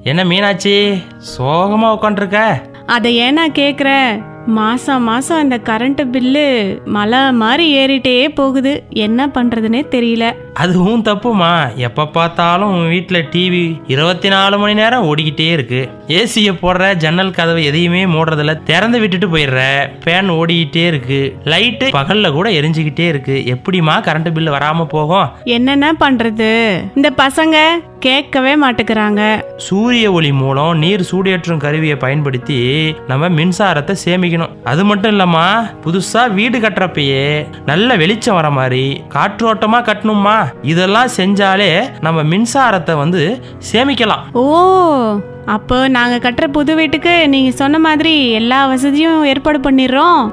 என்ன மீனாட்சி சோகமா உட்காந்துருக்க அதை ஏன்னா கேக்குற மாசம் மாசம் இந்த கரண்ட் பில்லு மலை மாதிரி ஏறிட்டே போகுது என்ன பண்றதுனே தெரியல அதுவும் தப்புமா எப்ப பார்த்தாலும் உன் வீட்டில் டிவி இருபத்தி நாலு மணி நேரம் ஓடிக்கிட்டே இருக்கு ஏசியை போடுற ஜன்னல் கதவு எதையுமே மூடுறதில்ல திறந்து விட்டுட்டு போயிடுற ஃபேன் ஓடிக்கிட்டே இருக்கு லைட்டு பகல்ல கூட எரிஞ்சுக்கிட்டே இருக்கு எப்படிமா கரண்ட் பில்லு வராம போகும் என்னென்ன பண்றது இந்த பசங்க கேட்கவே மாட்டேங்கிறாங்க சூரிய ஒளி மூலம் நீர் சூடேற்றும் கருவியை பயன்படுத்தி நம்ம மின்சாரத்தை சேமிக்கணும் அது மட்டும் இல்லம்மா புதுசா வீடு கட்டுறப்பயே நல்ல வெளிச்சம் வர மாதிரி காற்றோட்டமா கட்டணுமா இதெல்லாம் செஞ்சாலே நம்ம மின்சாரத்தை வந்து சேமிக்கலாம் ஓ அப்போ நாங்க கட்டுற புது வீட்டுக்கு நீங்க சொன்ன மாதிரி எல்லா வசதியும் ஏற்பாடு பண்ணிடுறோம்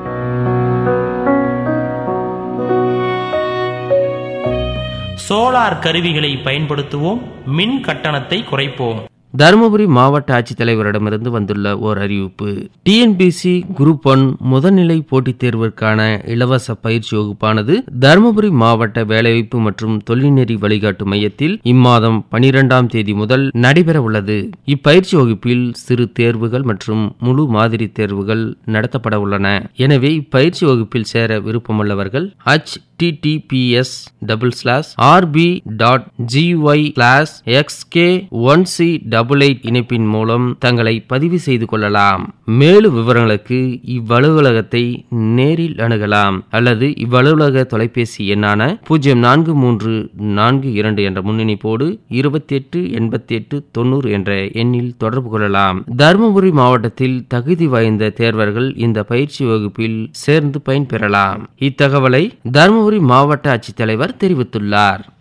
சோலார் கருவிகளை பயன்படுத்துவோம் மின் கட்டணத்தை குறைப்போம் தருமபுரி மாவட்ட ஆட்சித்தலைவரிடமிருந்து வந்துள்ள ஓர் அறிவிப்பு டிஎன்பிசி குரூப் ஒன் முதல்நிலை போட்டித் தேர்விற்கான இலவச பயிற்சி வகுப்பானது தருமபுரி மாவட்ட வேலைவாய்ப்பு மற்றும் தொழில்நெறி வழிகாட்டு மையத்தில் இம்மாதம் பனிரெண்டாம் தேதி முதல் நடைபெற உள்ளது இப்பயிற்சி வகுப்பில் சிறு தேர்வுகள் மற்றும் முழு மாதிரி தேர்வுகள் நடத்தப்பட உள்ளன எனவே இப்பயிற்சி வகுப்பில் சேர விருப்பமுள்ளவர்கள் HTTPS double slash RB dot GY slash XK one C double eight இணைப்பின் மூலம் தங்களை பதிவு செய்து கொள்ளலாம் மேலும் விவரங்களுக்கு இவ்வலுவலகத்தை நேரில் அணுகலாம் அல்லது இவ்வலுவலக தொலைபேசி எண்ணான பூஜ்ஜியம் நான்கு மூன்று நான்கு இரண்டு என்ற முன்னணிப்போடு இருபத்தி எட்டு எண்பத்தி எட்டு தொண்ணூறு என்ற எண்ணில் தொடர்பு கொள்ளலாம் தருமபுரி மாவட்டத்தில் தகுதி வாய்ந்த தேர்வர்கள் இந்த பயிற்சி வகுப்பில் சேர்ந்து பயன்பெறலாம் இத்தகவலை தருமபுரி மாவட்ட ஆட்சித்தலைவர் தெரிவித்துள்ளார்